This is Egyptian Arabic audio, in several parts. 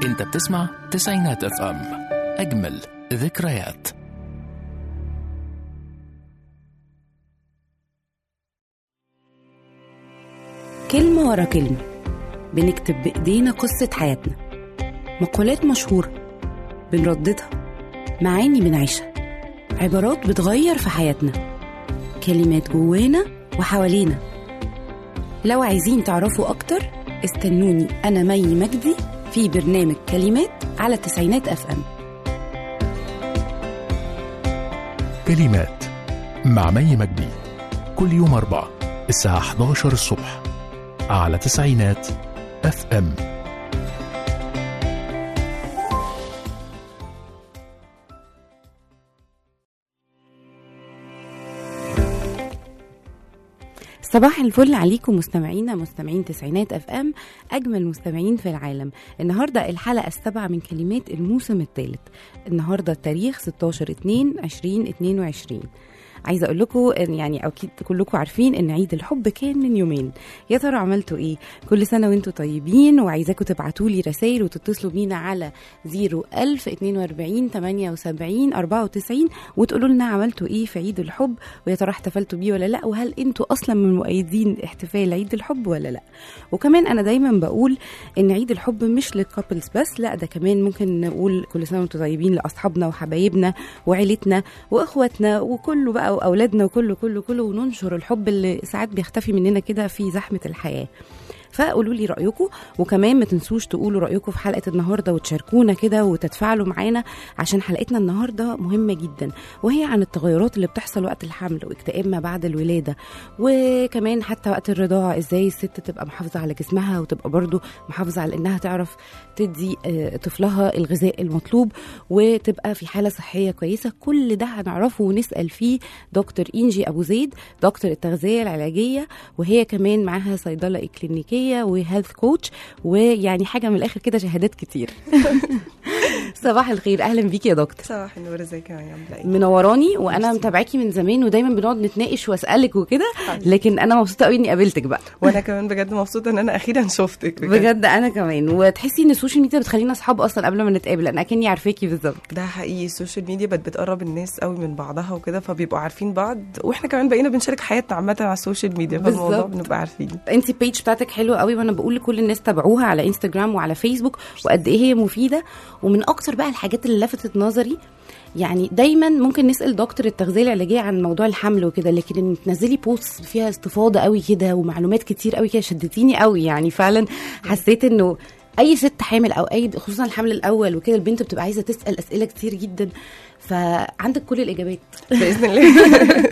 انت بتسمع تسعينات اف ام اجمل ذكريات كلمة ورا كلمة بنكتب بإيدينا قصة حياتنا مقولات مشهورة بنرددها معاني بنعيشها عبارات بتغير في حياتنا كلمات جوانا وحوالينا لو عايزين تعرفوا أكتر استنوني أنا مي مجدي في برنامج كلمات على تسعينات أف أم كلمات مع مي مجدي كل يوم أربعة الساعة 11 الصبح على تسعينات اف ام صباح الفل عليكم مستمعينا مستمعين تسعينات اف ام اجمل مستمعين في العالم النهارده الحلقه السابعه من كلمات الموسم الثالث النهارده التاريخ 16 2 2022 عايزه اقول لكم إن يعني اكيد كلكم عارفين ان عيد الحب كان من يومين يا ترى عملتوا ايه كل سنه وانتم طيبين وعايزاكم تبعتوا لي رسائل وتتصلوا بينا على 01000 42 78 94 وتقولوا لنا عملتوا ايه في عيد الحب ويا ترى احتفلتوا بيه ولا لا وهل انتوا اصلا من مؤيدين احتفال عيد الحب ولا لا وكمان انا دايما بقول ان عيد الحب مش للكابلز بس لا ده كمان ممكن نقول كل سنه وانتم طيبين لاصحابنا وحبايبنا وعيلتنا واخواتنا وكله بقى واولادنا وكله كله كله وننشر الحب اللي ساعات بيختفي مننا كده في زحمه الحياه فقولوا لي رايكم وكمان ما تنسوش تقولوا رايكم في حلقه النهارده وتشاركونا كده وتتفاعلوا معانا عشان حلقتنا النهارده مهمه جدا وهي عن التغيرات اللي بتحصل وقت الحمل واكتئاب ما بعد الولاده وكمان حتى وقت الرضاعه ازاي الست تبقى محافظه على جسمها وتبقى برضو محافظه على انها تعرف تدي آه، طفلها الغذاء المطلوب وتبقى في حاله صحيه كويسه كل ده هنعرفه ونسال فيه دكتور انجي ابو زيد دكتور التغذيه العلاجيه وهي كمان معاها صيدله اكلينيكيه وهيلث كوتش ويعني حاجه من الاخر كده شهادات كتير صباح الخير اهلا بيكي يا دكتور صباح النور ازيك يا مريم عامله ايه؟ منوراني وانا ميرسي. متابعاكي من زمان ودايما بنقعد نتناقش واسالك وكده حبيبتي. لكن انا مبسوطه قوي اني قابلتك بقى وانا كمان بجد مبسوطه ان انا اخيرا شفتك بجد, بجد انا كمان وتحسي ان السوشيال ميديا بتخلينا اصحاب اصلا قبل ما نتقابل انا اكني عارفاكي بالظبط ده حقيقي السوشيال ميديا بقت بتقرب الناس قوي من بعضها وكده فبيبقوا عارفين بعض واحنا كمان بقينا بنشارك حياتنا عامه على السوشيال ميديا فالموضوع بالظبط. بنبقى عارفين انت البيج بتاعتك حلوه قوي وانا بقول لكل الناس تابعوها على انستجرام وعلى فيسبوك وقد ايه هي مفيده ومن اكتر بقى الحاجات اللي لفتت نظري يعني دايما ممكن نسال دكتور التغذيه العلاجيه عن موضوع الحمل وكده لكن ان تنزلي بوست فيها استفاضه قوي كده ومعلومات كتير قوي كده شدتيني قوي يعني فعلا حسيت انه اي ست حامل او اي خصوصا الحمل الاول وكده البنت بتبقى عايزه تسال اسئله كتير جدا فعندك كل الاجابات باذن الله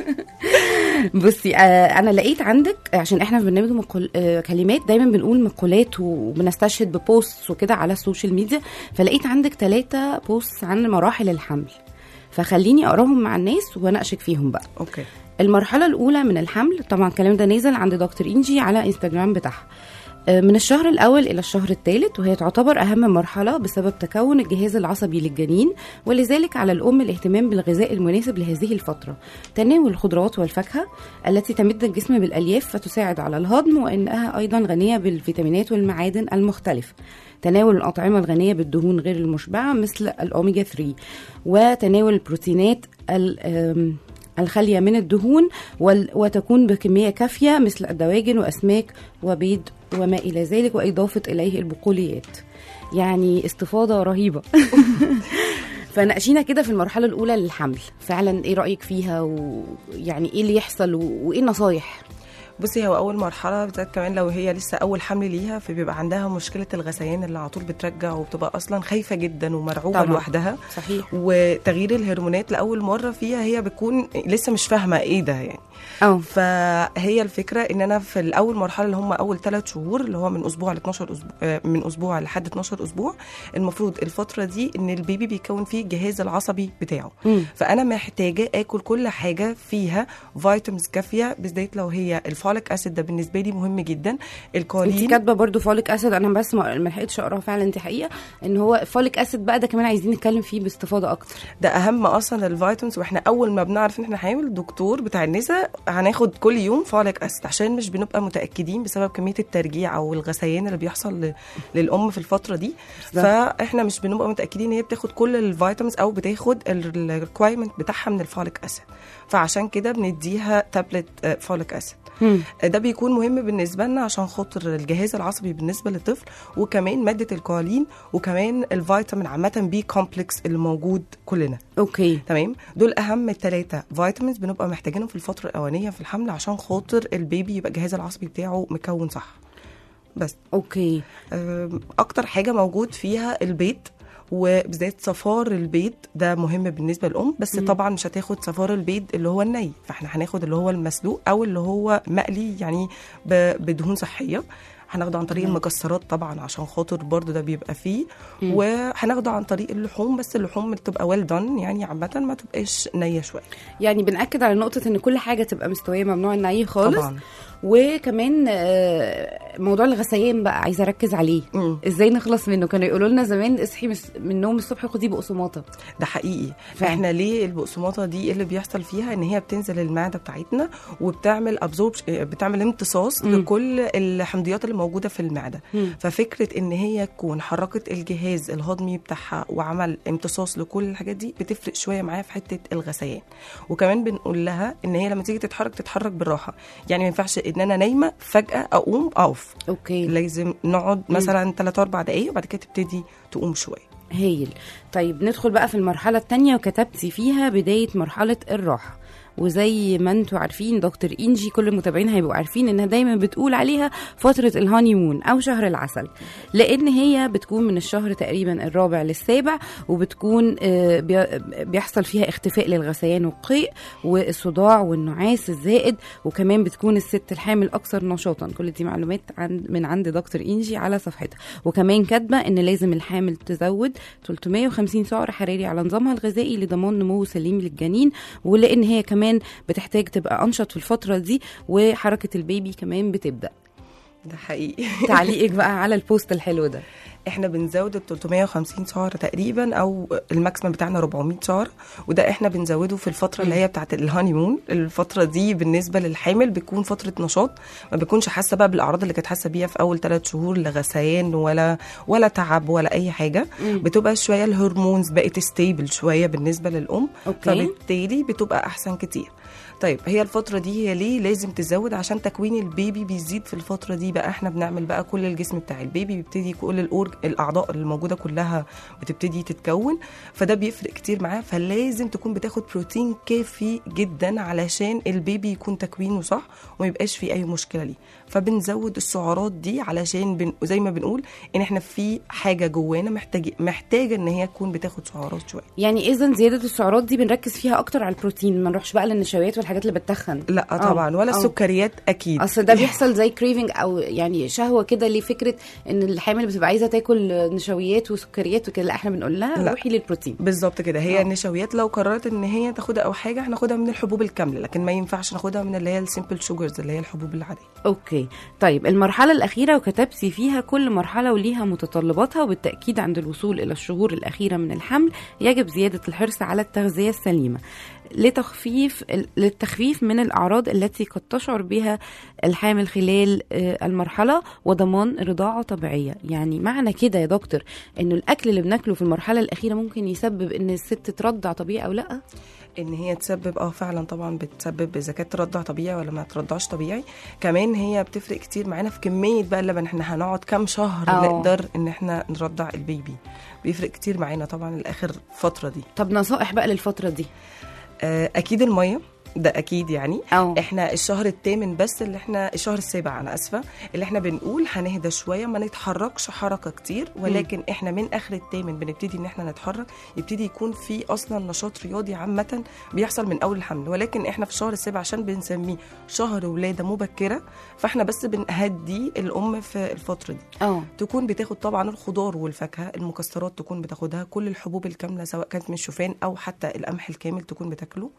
بصي آه انا لقيت عندك عشان احنا في برنامج مقول آه كلمات دايما بنقول مقولات وبنستشهد ببوست وكده على السوشيال ميديا فلقيت عندك ثلاثة بوست عن مراحل الحمل فخليني اقراهم مع الناس واناقشك فيهم بقى اوكي المرحلة الأولى من الحمل طبعا الكلام ده نازل عند دكتور إنجي على انستجرام بتاعها آه، من الشهر الأول إلى الشهر الثالث وهي تعتبر أهم مرحلة بسبب تكون الجهاز العصبي للجنين ولذلك على الأم الاهتمام بالغذاء المناسب لهذه الفترة تناول الخضروات والفاكهة التي تمد الجسم بالألياف فتساعد على الهضم وإنها أيضا غنية بالفيتامينات والمعادن المختلفة تناول الأطعمة الغنية بالدهون غير المشبعة مثل الأوميجا 3 وتناول البروتينات ال- آم، الخالية من الدهون وال- وتكون بكمية كافية مثل الدواجن وأسماك وبيض وما إلى ذلك وإضافة إليه البقوليات يعني استفاضة رهيبة فناقشينا كده في المرحلة الأولى للحمل فعلا إيه رأيك فيها ويعني إيه اللي يحصل و- وإيه النصايح بصي هو اول مرحله بالذات كمان لو هي لسه اول حمل ليها فبيبقى عندها مشكله الغثيان اللي على طول بترجع وبتبقى اصلا خايفه جدا ومرعوبه طبعاً. لوحدها صحيح وتغيير الهرمونات لاول مره فيها هي بتكون لسه مش فاهمه ايه ده يعني اه فهي الفكره ان انا في الاول مرحله اللي هم اول ثلاث شهور اللي هو من اسبوع ل 12 اسبوع آه، من اسبوع لحد 12 اسبوع المفروض الفتره دي ان البيبي بيكون فيه الجهاز العصبي بتاعه مم. فانا محتاجه اكل كل حاجه فيها فيتامينز كافيه بالذات لو هي الفيتامين الفوليك اسيد ده بالنسبه لي مهم جدا انت الكولين كاتبه برضو فوليك اسيد انا بس ما ما لحقتش اقراها فعلا دي حقيقه ان هو فوليك اسيد بقى ده كمان عايزين نتكلم فيه باستفاضه اكتر ده اهم اصلا الفيتامينز واحنا اول ما بنعرف ان احنا حامل دكتور بتاع النساء هناخد كل يوم فوليك اسيد عشان مش بنبقى متاكدين بسبب كميه الترجيع او الغثيان اللي بيحصل ل- للام في الفتره دي بالظبط. فاحنا مش بنبقى متاكدين ان هي بتاخد كل الفيتامينز او بتاخد الريكوايرمنت بتاعها من الفوليك اسيد فعشان كده بنديها تابلت فوليك اسيد مم. ده بيكون مهم بالنسبه لنا عشان خاطر الجهاز العصبي بالنسبه للطفل وكمان ماده الكوالين وكمان الفيتامين عامه بي كومبلكس اللي موجود كلنا اوكي تمام دول اهم الثلاثه فيتامينز بنبقى محتاجينهم في الفتره الاولانيه في الحمل عشان خاطر البيبي يبقى الجهاز العصبي بتاعه مكون صح بس اوكي أم، اكتر حاجه موجود فيها البيض وبالذات صفار البيض ده مهم بالنسبه للام بس مم. طبعا مش هتاخد صفار البيض اللي هو الني فاحنا هناخد اللي هو المسلوق او اللي هو مقلي يعني ب- بدهون صحيه هناخده عن طريق تمام. المكسرات طبعا عشان خاطر برضو ده بيبقى فيه مم. وهناخده عن طريق اللحوم بس اللحوم تبقى ويل دون يعني عامه ما تبقاش نيه شويه يعني بنأكد على نقطة ان كل حاجة تبقى مستوية ممنوع النعي خالص طبعا وكمان آه، موضوع الغثيان بقى عايزة اركز عليه مم. ازاي نخلص منه كانوا يقولوا لنا زمان اصحي مس- من النوم الصبح خدي بقسماطة ده حقيقي فعلا. احنا ليه البقسماطه دي إيه اللي بيحصل فيها ان هي بتنزل المعده بتاعتنا وبتعمل ابزورب بتعمل امتصاص مم. لكل الحمضيات اللي موجوده في المعده مم. ففكره ان هي تكون حركت الجهاز الهضمي بتاعها وعمل امتصاص لكل الحاجات دي بتفرق شويه معايا في حته الغثيان وكمان بنقول لها ان هي لما تيجي تتحرك تتحرك بالراحه يعني ما ينفعش ان انا نايمه فجاه اقوم اقف اوكي لازم نقعد مثلا 3 4 دقائق وبعد كده تبتدي تقوم شويه هايل طيب ندخل بقى في المرحلة التانية وكتبتي فيها بداية مرحلة الراحة وزي ما انتوا عارفين دكتور انجي كل المتابعين هيبقوا عارفين انها دايما بتقول عليها فتره الهاني مون او شهر العسل لان هي بتكون من الشهر تقريبا الرابع للسابع وبتكون آه، بي- بيحصل فيها اختفاء للغثيان والقيء والصداع والنعاس الزائد وكمان بتكون الست الحامل اكثر نشاطا كل دي معلومات عن من عند دكتور انجي على صفحتها وكمان كاتبه ان لازم الحامل تزود 350 سعر حراري على نظامها الغذائي لضمان نمو سليم للجنين ولان هي كمان بتحتاج تبقى انشط في الفتره دي وحركه البيبي كمان بتبدا ده حقيقي تعليقك بقى على البوست الحلو ده احنا بنزود ال 350 سعر تقريبا او الماكسيمم بتاعنا 400 سعر وده احنا بنزوده في الفتره اللي هي بتاعت الهاني مون الفتره دي بالنسبه للحامل بتكون فتره نشاط ما بيكونش حاسه بقى بالاعراض اللي كانت حاسه بيها في اول ثلاث شهور لا غثيان ولا ولا تعب ولا اي حاجه مم. بتبقى شويه الهرمونز بقت ستيبل شويه بالنسبه للام اوكي فبالتالي بتبقى احسن كتير طيب هي الفترة دي هي ليه لازم تزود عشان تكوين البيبي بيزيد في الفترة دي بقى احنا بنعمل بقى كل الجسم بتاع البيبي بيبتدي كل الأورج الأعضاء اللي موجودة كلها بتبتدي تتكون فده بيفرق كتير معاه فلازم تكون بتاخد بروتين كافي جدا علشان البيبي يكون تكوينه صح وما يبقاش فيه أي مشكلة ليه فبنزود السعرات دي علشان بن... زي ما بنقول ان احنا في حاجة جوانا محتاج محتاجة ان هي تكون بتاخد سعرات شوية يعني اذا زياده السعرات دي بنركز فيها اكتر على البروتين ما نروحش بقى للنشويات والحاجات اللي بتخن لا آه، طبعا ولا آه. السكريات اكيد اصل ده بيحصل زي كريفنج او يعني شهوه كده لفكره ان الحامل بتبقى عايزه تاكل نشويات وسكريات وكده لا احنا بنقول لها لا. روحي للبروتين بالظبط كده هي آه. النشويات لو قررت ان هي تاخدها او حاجه هناخدها من الحبوب الكامله لكن ما ينفعش ناخدها من اللي هي السيمبل شوجرز اللي هي الحبوب العاديه اوكي طيب المرحله الاخيره وكتبتي فيها كل مرحله وليها متطلباتها وبالتاكيد عند الوصول الى الشهور الاخيره من الحمل يجب زياده الحرص على التغذيه السليمه لتخفيف للتخفيف من الاعراض التي قد تشعر بها الحامل خلال آه، المرحله وضمان رضاعه طبيعيه يعني معنى كده يا دكتور انه الاكل اللي بناكله في المرحله الاخيره ممكن يسبب ان الست ترضع طبيعي او لا ان هي تسبب اه فعلا طبعا بتسبب اذا كانت ترضع طبيعي ولا ما ترضعش طبيعي كمان هي بتفرق كتير معانا في كميه بقى اللبن احنا هنقعد كام شهر آه. نقدر ان احنا نرضع البيبي بيفرق كتير معانا طبعا الاخر فتره دي طب نصائح بقى للفتره دي آه، اكيد الميه ده اكيد يعني اه احنا الشهر الثامن بس اللي احنا الشهر السابع انا اسفه اللي احنا بنقول هنهدى شويه ما نتحركش حركه كتير ولكن احنا من اخر الثامن بنبتدي ان احنا نتحرك يبتدي يكون في اصلا نشاط رياضي عامه بيحصل من اول الحمل ولكن احنا في الشهر السابع عشان بنسميه شهر ولاده مبكره فاحنا بس بنهدي الام في الفتره دي اه تكون بتاخد طبعا الخضار والفاكهه المكسرات تكون بتاخدها كل الحبوب الكامله سواء كانت من الشوفان او حتى القمح الكامل تكون بتاكله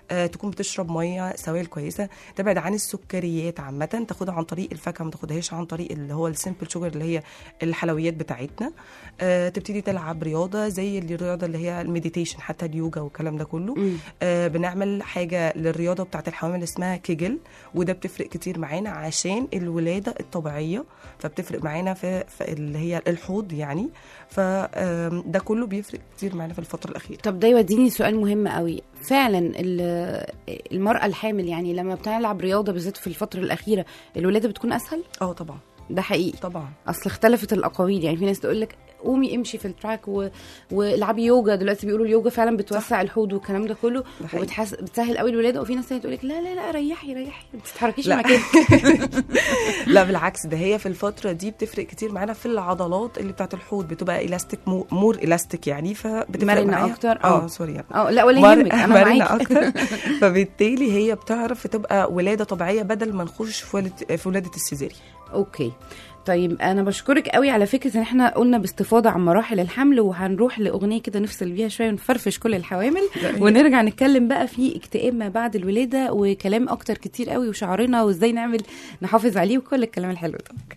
آه تكون بتشرب ميه سوائل كويسه تبعد عن السكريات عامه تاخدها عن طريق الفاكهه ما تاخدهاش عن طريق اللي هو السيمبل شوجر اللي هي الحلويات بتاعتنا آه تبتدي تلعب رياضه زي الرياضه اللي هي المديتيشن حتى اليوجا والكلام ده كله مم. آه بنعمل حاجه للرياضه بتاعت الحوامل اسمها كيجل وده بتفرق كتير معانا عشان الولاده الطبيعيه فبتفرق معانا في, في اللي هي الحوض يعني فده كله بيفرق كتير معانا في الفتره الاخيره طب ده يوديني سؤال مهم قوي فعلا ال- المرأة الحامل يعني لما بتلعب رياضة بالذات في الفترة الأخيرة الولادة بتكون أسهل اه طبعا ده حقيقي طبعا اصل اختلفت الاقاويل يعني في ناس تقول لك قومي امشي في التراك و... والعبي يوجا دلوقتي بيقولوا اليوجا فعلا بتوسع الحوض والكلام ده كله ده حقيقي. وبتحس بتسهل قوي الولاده وفي ناس تانية تقول لك لا لا لا ريحي ريحي ما تتحركيش لا. مكانك لا بالعكس ده هي في الفتره دي بتفرق كتير معانا في العضلات اللي بتاعت الحوض بتبقى الاستيك مو مور الاستيك يعني فبتفرق مرنة معايا أكتر، اه اه. سوري يعني اه لا ولا مر- يهمك انا مرنة معاكي اكتر فبالتالي هي بتعرف تبقى ولاده طبيعيه بدل ما نخش في ولاده في ولاده السيزاري اوكي طيب انا بشكرك قوي على فكره ان احنا قلنا باستفاضه عن مراحل الحمل وهنروح لاغنيه كده نفصل بيها شويه ونفرفش كل الحوامل ونرجع نتكلم بقى في اكتئاب ما بعد الولاده وكلام اكتر كتير قوي وشعرنا وازاي نعمل نحافظ عليه وكل الكلام الحلو ده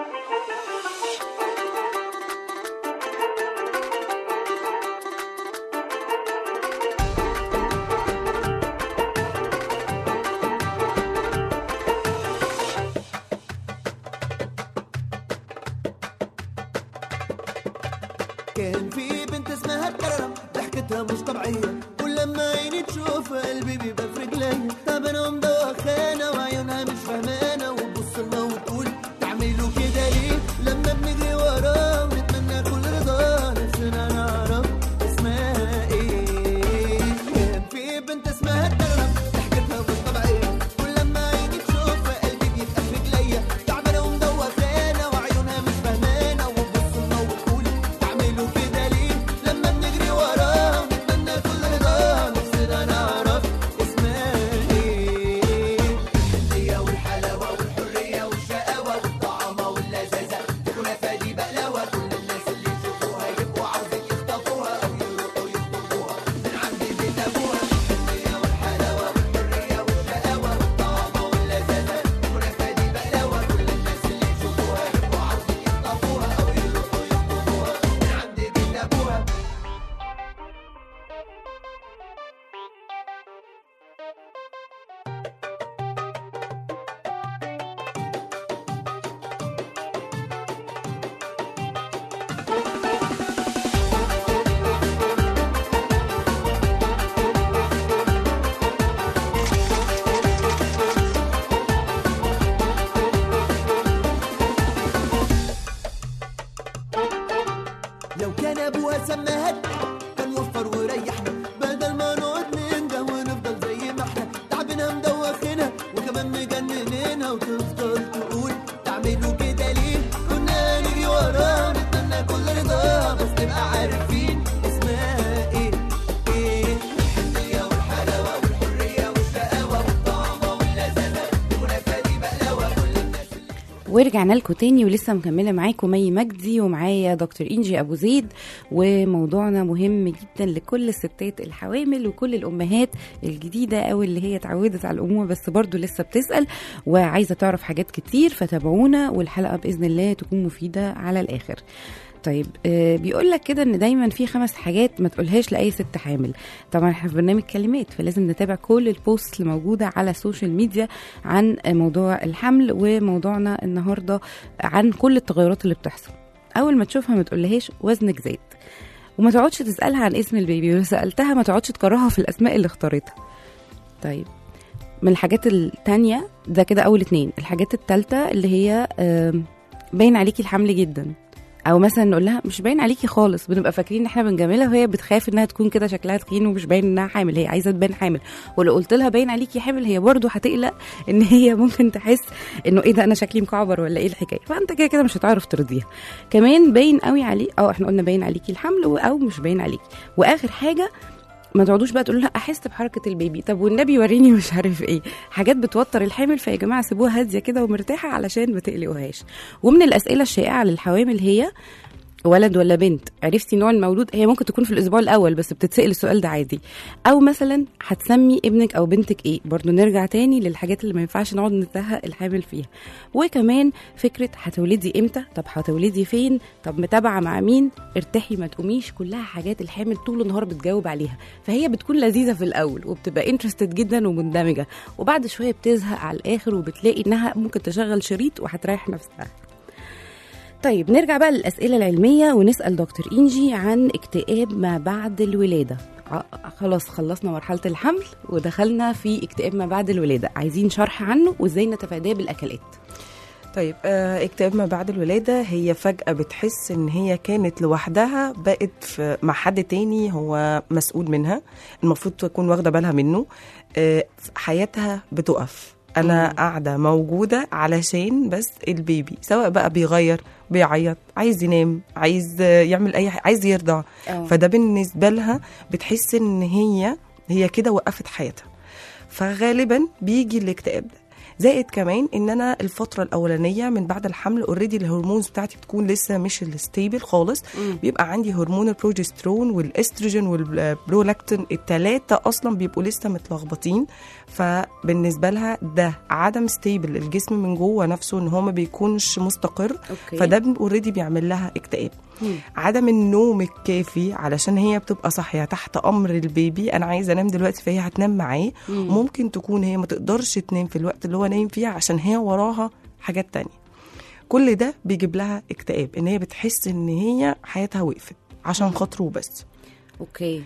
كان في بنت اسمها كرم ضحكتها مش طبيعية كل لما عيني تشوف قلبي بيبقى في رجليا تعبانة ومدوخانة وعيونها مش فهمانة وتبص لنا وتقول تعملوا كده ليه لما بنجري وراه ونتمنى كل رضا نفسنا نعرف اسمها ايه كان في بنت اسمها كرم ضحكتها مش طبيعية كل لما عيني تشوف قلبي بيبقى في رجليا تعبانة ومدوخانة وعيونها مش فهمانة وتبص لنا وتقول تعملوا كده ليه لما بنجري وراه ونتمنى كل رضا نفسنا نعرف اسمها ايه الحنية والحلاوة والحرية والشقاوة والطعامة واللذاذة تكون فادي بقلاوة كل الناس اللي يشوفوها يبقوا عاوزين يخطفوها أو يروحوا يخطفوها من عند بيت أبوها الحنية والحلاوة والحرية والشقاوة والطعامة واللذاذة تكون فادي بقلاوة كل الناس اللي يشوفوها يبقوا عاوزين يخطفوها أو يروحوا يخطفوها من عند بيت أبوها لو كان ابوها سماها كان وفر وريحنا بدل ما نقعد ننده ونفضل زي ما احنا تعبنا مدوخنا وكمان مجننينها وتفضل تقول تعملوا كده ليه كنا نجري وراه نتمنى كل رضا بس نبقى عارفين اسمها ايه ايه الحنية والحلاوة والحرية والشقاوة والطعامة واللذاذة تكون فادي بقلاوة كل الناس ورجعنا لكم تاني ولسه مكمله معاكم مي مجدي ومعايا دكتور انجي ابو زيد وموضوعنا مهم جدا لكل الستات الحوامل وكل الامهات الجديده او اللي هي اتعودت على الامومه بس برضو لسه بتسال وعايزه تعرف حاجات كتير فتابعونا والحلقه باذن الله تكون مفيده على الاخر طيب آه بيقول لك كده ان دايما في خمس حاجات ما تقولهاش لاي ست حامل طبعا احنا في برنامج كلمات فلازم نتابع كل البوست اللي موجوده على السوشيال ميديا عن آه، موضوع الحمل وموضوعنا النهارده عن كل التغيرات اللي بتحصل اول ما تشوفها ما تقولهاش وزنك زاد وما تقعدش تسالها عن اسم البيبي ولو سالتها ما تقعدش تكرهها في الاسماء اللي اختارتها طيب من الحاجات التانية ده كده اول اتنين الحاجات التالتة اللي هي آم، باين عليكي الحمل جدا او مثلا نقول لها مش باين عليكي خالص بنبقى فاكرين ان احنا بنجاملها وهي بتخاف انها تكون كده شكلها تخين ومش باين انها حامل هي عايزه تبان حامل ولو قلت لها باين عليكي حامل هي برضه هتقلق ان هي ممكن تحس انه ايه ده انا شكلي مكعبر ولا ايه الحكايه فانت كده كده مش هتعرف ترضيها كمان باين قوي عليه اه احنا قلنا باين عليكي الحمل او مش باين عليكي واخر حاجه ما تقعدوش بقى تقولوا لها احس بحركه البيبي طب والنبي وريني مش عارف ايه حاجات بتوتر الحامل فيا جماعه سيبوها هاديه كده ومرتاحه علشان ما تقلقوهاش ومن الاسئله الشائعه للحوامل هي ولد ولا بنت عرفتي نوع المولود هي ممكن تكون في الاسبوع الاول بس بتتسال السؤال ده عادي او مثلا هتسمي ابنك او بنتك ايه برضو نرجع تاني للحاجات اللي ما ينفعش نقعد نزهق الحامل فيها وكمان فكره هتولدي امتى طب هتولدي فين طب متابعه مع مين ارتاحي ما تقوميش كلها حاجات الحامل طول النهار بتجاوب عليها فهي بتكون لذيذه في الاول وبتبقى انترستد جدا ومندمجه وبعد شويه بتزهق على الاخر وبتلاقي انها ممكن تشغل شريط وهتريح نفسها طيب نرجع بقى للأسئلة العلمية ونسأل دكتور إنجي عن اكتئاب ما بعد الولادة ع- خلاص خلصنا مرحلة الحمل ودخلنا في اكتئاب ما بعد الولادة عايزين شرح عنه وازاي نتفاداه بالأكلات طيب آه اكتئاب ما بعد الولادة هي فجأة بتحس ان هي كانت لوحدها بقت في مع حد تاني هو مسؤول منها المفروض تكون واخدة بالها منه آه حياتها بتقف انا قاعدة موجودة علشان بس البيبي سواء بقى بيغير بيعيط عايز ينام عايز آه، يعمل اي حاجة عايز يرضع أه. فده بالنسبة لها بتحس ان هي هي كده وقفت حياتها فغالبا بيجي الاكتئاب ده زائد كمان ان انا الفتره الاولانيه من بعد الحمل اوريدي الهرمونز بتاعتي بتكون لسه مش الستيبل خالص بيبقى عندي هرمون البروجسترون والاستروجين والبرولاكتين الثلاثه اصلا بيبقوا لسه متلخبطين فبالنسبه لها ده عدم ستيبل الجسم من جوه نفسه ان هو ما بيكونش مستقر أوكي. فده اوريدي بيعمل لها اكتئاب مم. عدم النوم الكافي علشان هي بتبقى صاحيه تحت امر البيبي انا عايزه انام دلوقتي فهي هتنام معاه وممكن تكون هي ما تقدرش تنام في الوقت اللي هو نايم فيه عشان هي وراها حاجات تانية كل ده بيجيب لها اكتئاب ان هي بتحس ان هي حياتها وقفت عشان خاطره بس اوكي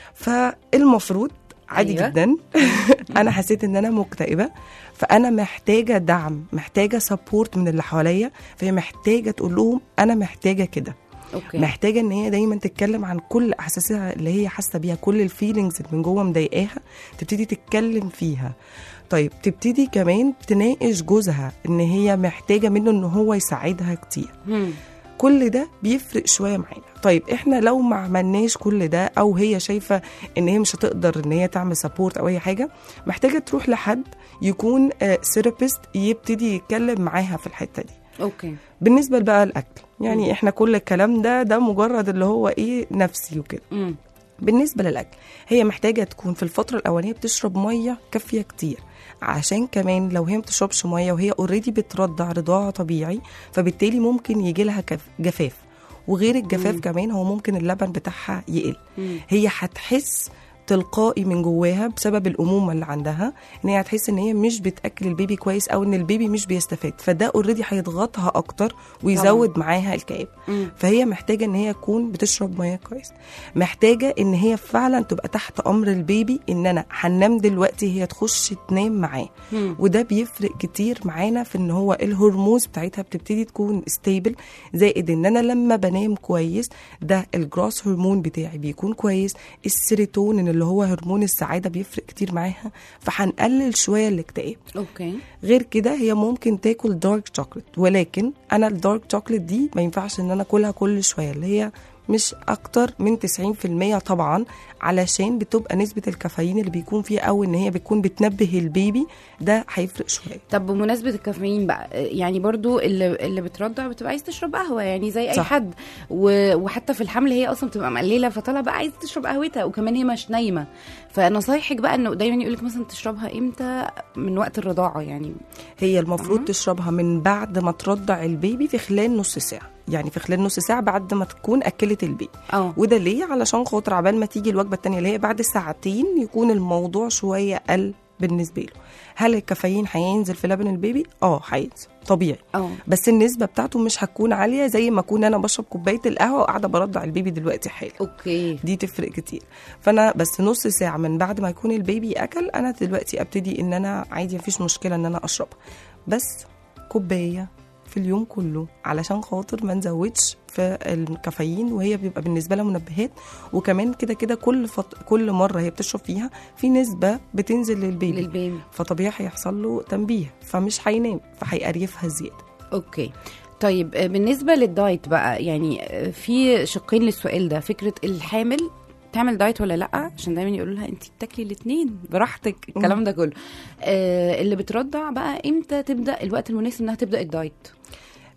فالمفروض عادي أيوة. أيوة. جدا انا حسيت ان انا مكتئبه فانا محتاجه دعم محتاجه سبورت من اللي حواليا فهي محتاجه تقول لهم انا محتاجه كده اوكي محتاجه ان هي دايما تتكلم عن كل احاسيسها اللي هي حاسه بيها كل الفيلينجز اللي من جوه مضايقاها تبتدي تتكلم فيها طيب تبتدي كمان تناقش جوزها ان هي محتاجه منه ان هو يساعدها كتير مم. كل ده بيفرق شويه معانا طيب احنا لو ما عملناش كل ده او هي شايفه ان هي مش هتقدر ان هي تعمل سبورت او اي حاجه محتاجه تروح لحد يكون ثيرابيست يبتدي يتكلم معاها في الحته دي اوكي بالنسبه بقى الاكل يعني احنا كل الكلام ده ده مجرد اللي هو ايه نفسي وكده مم. بالنسبه للاكل هي محتاجه تكون في الفتره الاولانيه بتشرب ميه كافيه كتير عشان كمان لو هي ما بتشربش ميه وهي اوريدي بترضع رضاعه طبيعي فبالتالي ممكن يجي لها كف- جفاف وغير الجفاف كمان هو ممكن اللبن بتاعها يقل مم. هي هتحس تلقائي من جواها بسبب الامومه اللي عندها ان هي هتحس ان هي مش بتاكل البيبي كويس او ان البيبي مش بيستفاد فده اوريدي هيضغطها اكتر ويزود معاها الكآب مم. فهي محتاجه ان هي تكون بتشرب ميه كويس محتاجه ان هي فعلا تبقى تحت امر البيبي ان انا هننام دلوقتي هي تخش تنام معاه مم. وده بيفرق كتير معانا في ان هو الهرمونز بتاعتها بتبتدي تكون ستيبل زائد ان انا لما بنام كويس ده الجراس هرمون بتاعي بيكون كويس السيروتونين اللي هو هرمون السعاده بيفرق كتير معاها فهنقلل شويه الاكتئاب اوكي غير كده هي ممكن تاكل دارك شوكليت ولكن انا الدارك شوكليت دي ما ينفعش ان انا اكلها كل شويه اللي هي مش اكتر من 90% طبعا علشان بتبقى نسبه الكافيين اللي بيكون فيها او ان هي بتكون بتنبه البيبي ده هيفرق شويه طب بمناسبة الكافيين بقى يعني برضو اللي, اللي بترضع بتبقى عايز تشرب قهوة يعني زي أي صح. حد و... وحتى في الحمل هي أصلا بتبقى مقللة فطالعة بقى عايزة تشرب قهوتها وكمان هي مش نايمة فنصايحك بقى إنه دايما يقولك مثلا تشربها إمتى من وقت الرضاعة يعني هي المفروض تشربها من بعد ما ترضع البيبي في خلال نص ساعه يعني في خلال نص ساعه بعد ما تكون اكلت البيبي اه وده ليه علشان خاطر عبال ما تيجي الوجبه التانية اللي هي بعد ساعتين يكون الموضوع شويه قل بالنسبه له هل الكافيين هينزل في لبن البيبي اه هينزل طبيعي اه بس النسبه بتاعته مش هتكون عاليه زي ما اكون انا بشرب كوبايه القهوه وقاعده برضع البيبي دلوقتي حالا اوكي دي تفرق كتير فانا بس نص ساعه من بعد ما يكون البيبي اكل انا دلوقتي ابتدي ان انا عادي مفيش مشكله ان انا اشربها بس كوبايه في اليوم كله علشان خاطر ما نزودش في الكافيين وهي بيبقى بالنسبه لها منبهات وكمان كده كده كل فط... كل مره هي بتشرب فيها في نسبه بتنزل للبيبي للبيبي فطبيعي هيحصل له تنبيه فمش هينام فهيقريفها زياده اوكي طيب آه، بالنسبة للدايت بقى يعني آه، في شقين للسؤال ده فكرة الحامل تعمل دايت ولا لا عشان دايما يقولوا لها انت بتاكلي الاثنين براحتك الكلام ده كله آه اللي بترضع بقى امتى تبدا الوقت المناسب انها تبدا الدايت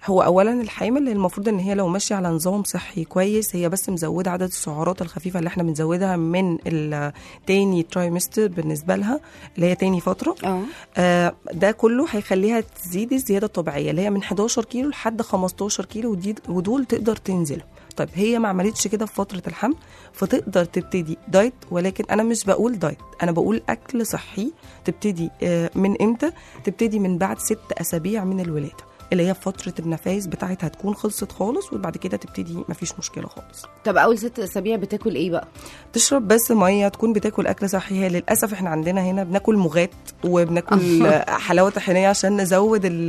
هو اولا الحامل المفروض ان هي لو ماشيه على نظام صحي كويس هي بس مزوده عدد السعرات الخفيفه اللي احنا بنزودها من التاني ترايمستر بالنسبه لها اللي هي تاني فتره اه آه ده كله هيخليها تزيد الزياده الطبيعيه اللي هي من 11 كيلو لحد 15 كيلو ودي ودول تقدر تنزل طيب هي ما عملتش كده في فتره الحمل فتقدر تبتدي دايت ولكن انا مش بقول دايت انا بقول اكل صحي تبتدي آه من امتى تبتدي من بعد ست اسابيع من الولاده اللي هي فتره النفاس بتاعتها تكون خلصت خالص وبعد كده تبتدي مفيش مشكله خالص طب اول ست اسابيع بتاكل ايه بقى تشرب بس ميه تكون بتاكل اكل صحي هي للاسف احنا عندنا هنا بناكل مغات وبناكل حلاوه طحينيه عشان نزود ال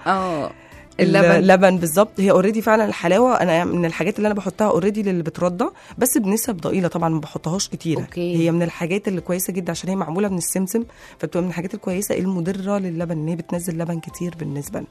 اه اللبن اللبن بالظبط هي اوريدي فعلا الحلاوه انا من الحاجات اللي انا بحطها اوريدي للي بترضع بس بنسب ضئيله طبعا ما بحطهاش كتيره أوكي. هي من الحاجات اللي كويسه جدا عشان هي معموله من السمسم فبتبقى من الحاجات الكويسه المضره للبن ان هي بتنزل لبن كتير بالنسبه لنا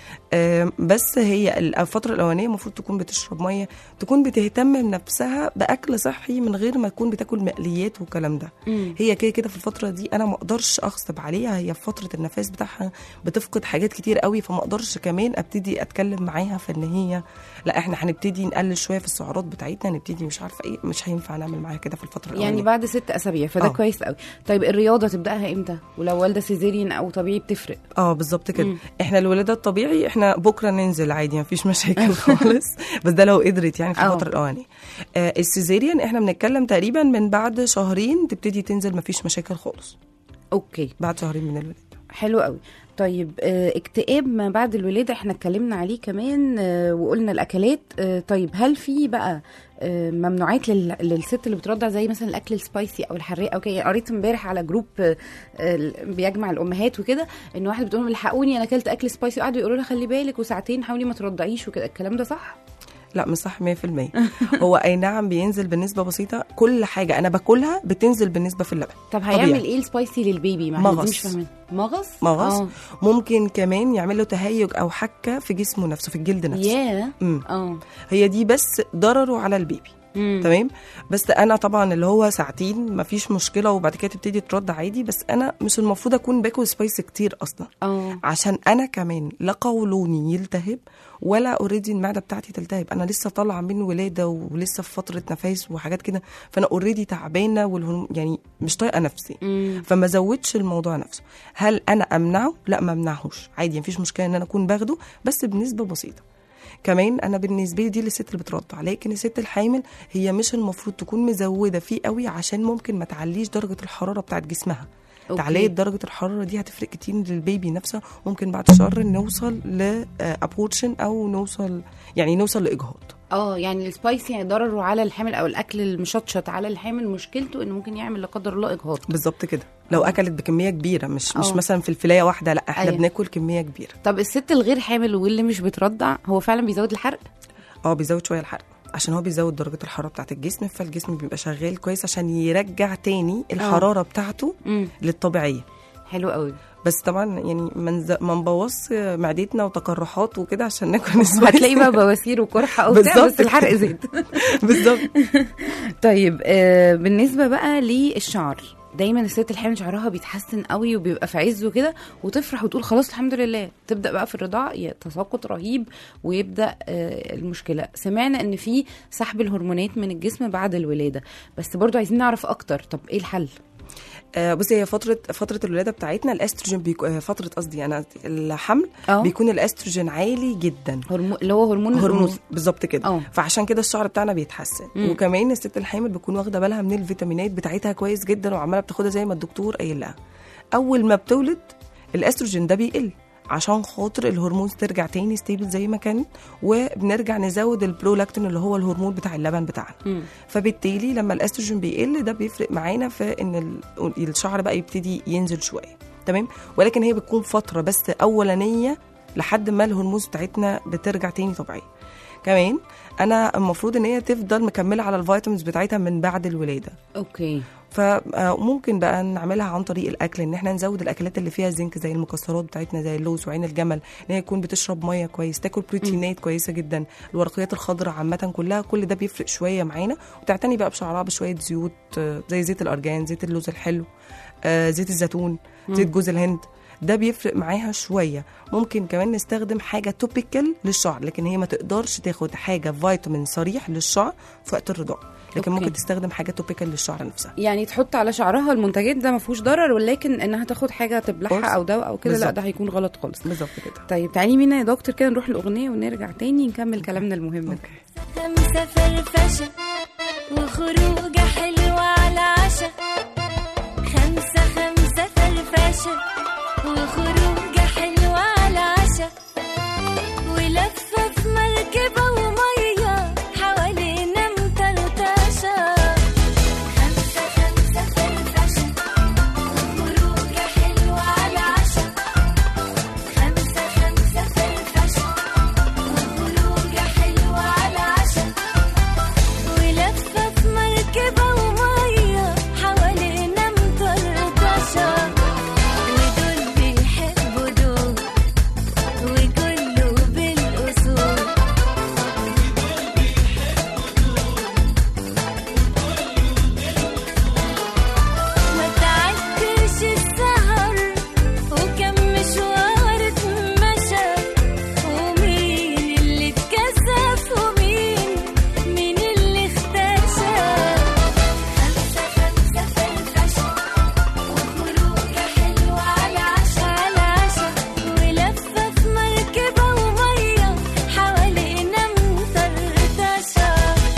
آم، بس هي الفترة الأولانية المفروض تكون بتشرب مية تكون بتهتم بنفسها بأكل صحي من غير ما تكون بتاكل مقليات والكلام ده مم. هي كده كده في الفترة دي أنا ما أقدرش أغصب عليها هي في فترة النفاس بتاعها بتفقد حاجات كتير قوي فما أقدرش كمان أبتدي أتكلم معاها في إن هي لا إحنا هنبتدي نقلل شوية في السعرات بتاعتنا نبتدي مش عارفة إيه مش هينفع نعمل معاها كده في الفترة يعني الأولانية بعد ست اسابيع فده آه. كويس قوي طيب الرياضه تبداها امتى ولو والده سيزيريان او طبيعي بتفرق اه بالظبط كده مم. احنا الولاده الطبيعي احنا بكره ننزل عادي مفيش مشاكل خالص بس ده لو قدرت يعني في اه. الفتره الاولانيه آه السيزيريان احنا بنتكلم تقريبا من بعد شهرين تبتدي تنزل مفيش مشاكل خالص اوكي بعد شهرين من الولاده حلو قوي طيب آه، اكتئاب ما بعد الولاده احنا اتكلمنا عليه كمان آه، وقلنا الاكلات آه، طيب هل في بقى آه، ممنوعات لل- للست اللي بترضع زي مثلا الاكل السبايسي او الحراق او كده قريت امبارح على جروب آه، آه، بيجمع الامهات وكده ان واحد بتقول لهم الحقوني انا اكلت اكل سبايسي وقعدوا يقولوا لها خلي بالك وساعتين حاولي ما ترضعيش وكده الكلام ده صح لا مش صح 100% هو اي نعم بينزل بنسبه بسيطه كل حاجه انا باكلها بتنزل بالنسبه في اللبن طب هيعمل طبيعي. ايه السبايسي للبيبي ما احنا دي مغص. مش فاهمين مغص مغص اه ممكن كمان يعمل له تهيج او حكه في جسمه نفسه في الجلد نفسه ياه مم. اه هي دي بس ضرره على البيبي مم. تمام بس انا طبعا اللي هو ساعتين مفيش مشكله وبعد كده تبتدي ترد عادي بس انا مش المفروض اكون باكل سبايس كتير اصلا اه عشان انا كمان لا قولوني يلتهب ولا اوريدي المعده بتاعتي تلتهب انا لسه طالعه من ولاده ولسه في فتره نفاس وحاجات كده فانا اوريدي تعبانه والهرم يعني مش طايقه نفسي مم. فما زودش الموضوع نفسه هل انا امنعه لا ما امنعهوش عادي مفيش مشكله ان انا اكون باخده بس بنسبه بسيطه كمان انا بالنسبه لي دي للست اللي بترضع لكن الست الحامل هي مش المفروض تكون مزوده فيه قوي عشان ممكن ما تعليش درجه الحراره بتاعت جسمها أوكي. تعلية درجة الحرارة دي هتفرق كتير للبيبي نفسه ممكن بعد شهر نوصل لابورشن أو نوصل يعني نوصل لإجهاض اه يعني السبايسي يعني ضرره على الحامل او الاكل المشطشط على الحامل مشكلته انه ممكن يعمل لا قدر الله اجهاض بالظبط كده لو أكلت بكمية كبيرة مش مش آه. مثلا في الفلاية واحدة لا احنا أيوة. بناكل كمية كبيرة طب الست الغير حامل واللي مش بترضع هو فعلا بيزود الحرق اه بيزود شويه الحرق عشان هو بيزود درجه الحراره بتاعت الجسم فالجسم بيبقى شغال كويس عشان يرجع تاني الحراره بتاعته امم للطبيعيه حلو قوي بس طبعا يعني ما نز- ما نبوظش معدتنا وتقرحات وكده عشان ناكل سبايسي. هتلاقي بقى بواسير وقرحه او بتاع بالظبط. بس الحرق زاد بالظبط طيب آه بالنسبه بقى للشعر دايما الست الحامل شعرها بيتحسن قوي وبيبقى في عزه كده وتفرح وتقول خلاص الحمد لله تبدا بقى في الرضاعه ي- تساقط رهيب ويبدا آه المشكله سمعنا ان في سحب الهرمونات من الجسم بعد الولاده بس برضو عايزين نعرف اكتر طب ايه الحل آه بصي هي فتره فتره الولاده بتاعتنا الاستروجين بيكو آه فتره قصدي انا الحمل اه بيكون الاستروجين عالي جدا هرمون اللي هو هرمون هرمون الانوثه بالظبط كده اه. فعشان كده الشعر بتاعنا بيتحسن مم. وكمان الست الحامل بتكون واخده بالها من الفيتامينات بتاعتها كويس جدا وعماله بتاخدها زي ما الدكتور قايل لها اول ما بتولد الاستروجين ده بيقل عشان خاطر الهرمون ترجع تاني ستيبل زي ما كانت وبنرجع نزود البرولاكتين اللي هو الهرمون بتاع اللبن بتاعنا مم. فبالتالي لما الاستروجين بيقل ده بيفرق معانا في ان ال- الشعر بقى يبتدي ينزل شويه تمام ولكن هي بتكون فتره بس اولانيه لحد ما الهرمونز بتاعتنا بترجع تاني طبيعيه كمان انا المفروض ان هي تفضل مكمله على الفيتامينز بتاعتها من بعد الولاده اوكي فممكن بقى نعملها عن طريق الاكل ان احنا نزود الاكلات اللي فيها زنك زي المكسرات بتاعتنا زي اللوز وعين الجمل ان هي تكون بتشرب ميه كويس تاكل بروتينات كويسه جدا الورقيات الخضراء عامه كلها كل ده بيفرق شويه معانا وتعتني بقى بشعرها بشويه زيوت آه، زي زيت الارجان زيت اللوز الحلو آه، زيت الزيتون زيت جوز الهند ده بيفرق معاها شويه ممكن كمان نستخدم حاجه توبيكال للشعر لكن هي ما تقدرش تاخد حاجه فيتامين صريح للشعر في وقت الرضاعه لكن أوكي. ممكن تستخدم حاجه توبيكال للشعر نفسها يعني تحط على شعرها المنتجات ده ما فيهوش ضرر ولكن انها تاخد حاجه تبلعها خالص. او دواء او كده لا بالظبط. ده هيكون غلط خالص بالظبط كده طيب تعالي مينا يا دكتور كده نروح الاغنيه ونرجع تاني نكمل كلامنا المهم ده خمسة فرفشة وخروجة حلوة على عشا خمسة خمسة فرفشة وخروجة حلوة على عشا ولفة في مركبة ومية حوالينا مطرطشة خمسة خمسة فرفشة وخروجة حلوة على عشا خمسة خمسة فرفشة وخروجة حلوة على عشا ولفة في مركبة ومية حوالينا مطرطشة ودول بيحبوا دول وكله بالأصول ما تعدش السهر وكم مشوار اتمشى ومين اللي اتكسف ومين مين اللي اختشى خمسة خمسة فرفشة وخروجة حلوة على عشا على عشا ولفة في مركبة ومية حوالينا مطرطشة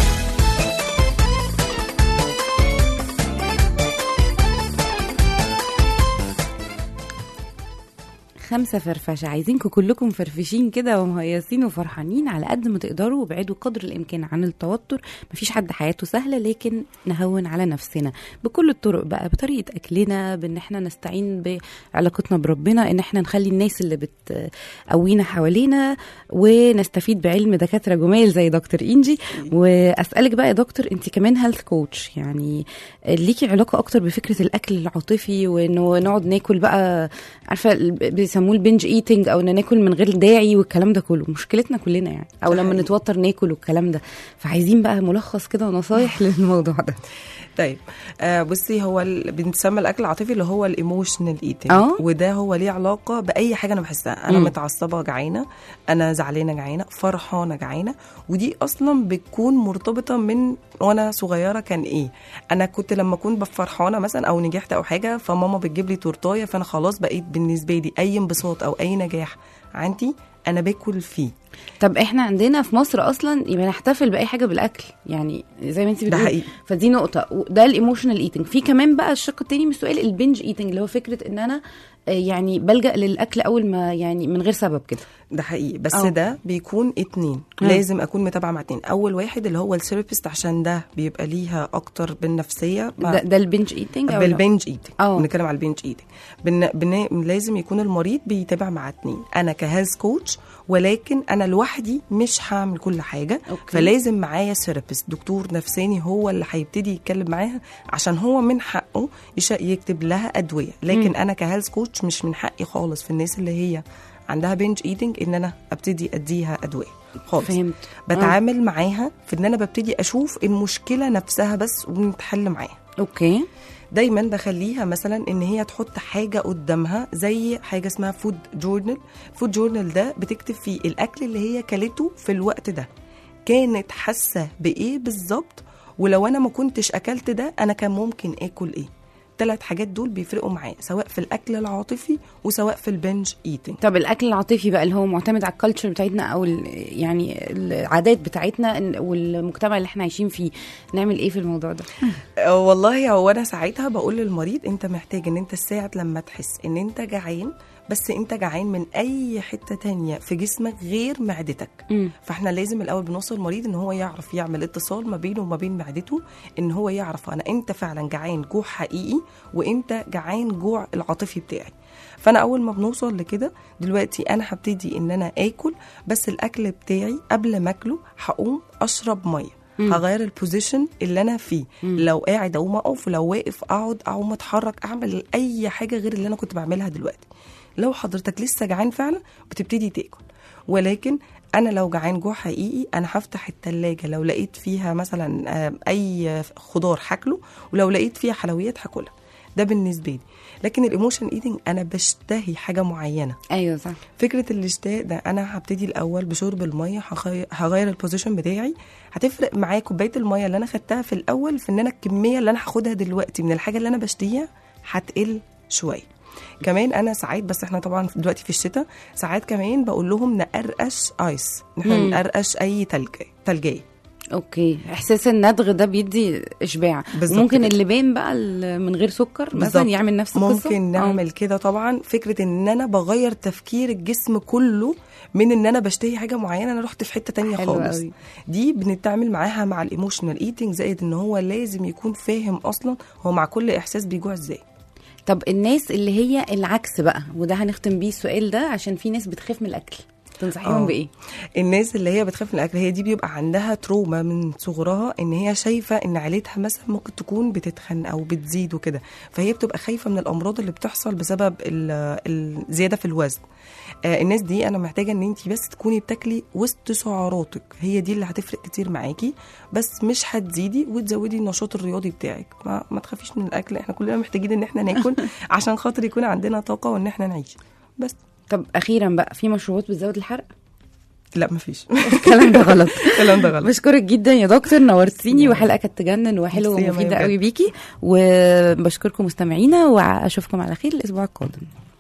خمسة فرفشة عايزينكم كلكم فرفشين كده ومهيصين وفرحانين على قد ما تقدروا وابعدوا قدر الإمكان عن التوتر مفيش حد حياته سهلة لكن نهون على نفسنا بكل الطرق بقى بطريقة أكلنا بإن احنا نستعين بعلاقتنا بربنا إن احنا نخلي الناس اللي بتقوينا حوالينا ونستفيد بعلم دكاترة جمال زي دكتور إنجي وأسألك بقى يا دكتور أنت كمان هيلث كوتش يعني ليكي علاقة أكتر بفكرة الأكل العاطفي وإنه نقعد ناكل بقى عارفه ال- بيسموه البنج ايتنج او ان ناكل من غير داعي والكلام ده كله مشكلتنا كلنا يعني او ده لما حقيقي. نتوتر ناكل والكلام ده فعايزين بقى ملخص كده ونصايح للموضوع ده طيب آه بصي هو ال... بنسمى الاكل العاطفي اللي هو الايموشنال ايتنج آه. وده هو ليه علاقه باي حاجه انا بحسها انا مم. متعصبه جعانه انا زعلانه جعانه فرحانه جعانه ودي اصلا بتكون مرتبطه من وانا صغيره كان ايه انا كنت لما اكون فرحانه مثلا او نجحت او حاجه فماما بتجيب لي تورتايه فانا خلاص بقيت بالنسبه لي اي انبساط او اي نجاح عندي انا باكل فيه طب احنا عندنا في مصر اصلا يبقى نحتفل باي حاجه بالاكل يعني زي ما انت ده بتقولي حقيقي. فدي نقطه ده الايموشنال ايتنج في كمان بقى الشق التاني من السؤال البنج ايتنج اللي هو فكره ان انا آه، يعني بلجا للاكل اول ما يعني من غير سبب كده ده حقيقي بس أه. أوه. ده بيكون اتنين مم. لازم اكون متابعه مع اتنين اول واحد اللي هو الثيرابيست عشان ده بيبقى ليها اكتر بالنفسيه مع- ده, ده البنج ايتنج او لا؟ بالبنج ايتنج أه. بنتكلم على البنج ايتنج بن... بن... لازم يكون المريض بيتابع مع اتنين انا كهيلث كوتش ولكن انا لوحدي مش هعمل كل حاجه أوكي. فلازم معايا ثيرابيست دكتور نفساني هو اللي هيبتدي يتكلم معاها عشان هو من حقه يش... يكتب لها ادويه لكن مم. انا كهيلث كوتش مش من حقي خالص في الناس اللي هي عندها بنج ايتنج ان انا ابتدي اديها ادويه خالص فهمت بتعامل معاها في ان انا ببتدي اشوف المشكله نفسها بس ونتحل معاها اوكي دايما بخليها مثلا ان هي تحط حاجه قدامها زي حاجه اسمها فود جورنال فود جورنال ده بتكتب فيه الاكل اللي هي كلته في الوقت ده كانت حاسه بايه بالظبط ولو انا ما كنتش اكلت ده انا كان ممكن اكل ايه الثلاث حاجات دول بيفرقوا معايا سواء في الاكل العاطفي وسواء في البنج ايتنج طب الاكل العاطفي بقى اللي هو معتمد على الكالتشر بتاعتنا او ال- يعني العادات بتاعتنا إن- والمجتمع اللي احنا عايشين فيه نعمل ايه في الموضوع ده آه، والله هو انا ساعتها بقول للمريض انت محتاج ان انت ساعة لما تحس ان انت جعان بس انت جعان من اي حتة تانية في جسمك غير معدتك مم. فاحنا لازم الاول بنوصل المريض ان هو يعرف يعمل اتصال ما بينه وما بين معدته ان هو يعرف انا امتى فعلا جعان جوع حقيقي وامتى جعان جوع العاطفي بتاعي فانا اول ما بنوصل لكده دلوقتي انا هبتدي ان انا اكل بس الاكل بتاعي قبل ما اكله هقوم اشرب ميه مم. هغير البوزيشن اللي انا فيه مم. لو قاعد اقوم اقف ولو واقف اقعد اقوم اتحرك اعمل اي حاجه غير اللي انا كنت بعملها دلوقتي لو حضرتك لسه جعان فعلا بتبتدي تاكل ولكن انا لو جعان جوع حقيقي انا هفتح التلاجة لو لقيت فيها مثلا آه، اي خضار هاكله ولو لقيت فيها حلويات هاكلها ده بالنسبه لي لكن الايموشن ايتنج انا بشتهي حاجه معينه ايوه صح فكره الاشتاء ده انا هبتدي الاول بشرب الميه هخي- هغير البوزيشن بتاعي هتفرق معايا كوبايه الميه اللي انا خدتها في الاول في ان انا الكميه اللي انا هاخدها دلوقتي من الحاجه اللي انا بشتهيها هتقل شويه كمان انا ساعات بس احنا طبعا دلوقتي في الشتاء ساعات كمان بقول لهم نقرقش ايس إن احنا مم. نقرقش اي تلج تلجيه اوكي احساس الندغ ده بيدي اشباع بالظبط ممكن كده. اللبان بقى ال- من غير سكر مثلا بالظبط. يعمل نفس القصه ممكن آه. نعمل كده طبعا فكره ان انا بغير تفكير الجسم كله من ان انا بشتهي حاجه معينه انا رحت في حته تانية حلو خالص قوي. دي بنتعامل معاها مع الايموشنال ايتنج زائد ان هو لازم يكون فاهم اصلا هو مع كل احساس بيجوع ازاي طب الناس اللي هي العكس بقى وده هنختم بيه السؤال ده عشان في ناس بتخاف من الاكل تنصحيهم آه. بايه الناس اللي هي بتخاف من الاكل هي دي بيبقى عندها تروما من صغرها ان هي شايفه ان عيلتها مثلا ممكن تكون بتتخن او بتزيد وكده فهي بتبقى خايفه من الامراض اللي بتحصل بسبب ال- الزياده في الوزن آه الناس دي انا محتاجه ان انت بس تكوني بتاكلي وسط سعراتك هي دي اللي هتفرق كتير معاكي بس مش هتزيدي وتزودي النشاط الرياضي بتاعك ما, ما تخافيش من الاكل احنا كلنا محتاجين ان احنا ناكل عشان خاطر يكون عندنا طاقه وان احنا نعيش بس طب اخيرا بقى في مشروبات بتزود الحرق لا مفيش الكلام ده غلط الكلام ده غلط بشكرك جدا يا دكتور نورتيني وحلقه كانت تجنن وحلوه ميرسي يا ومفيده مايا قوي بيكي وبشكركم مستمعينا واشوفكم على خير الاسبوع القادم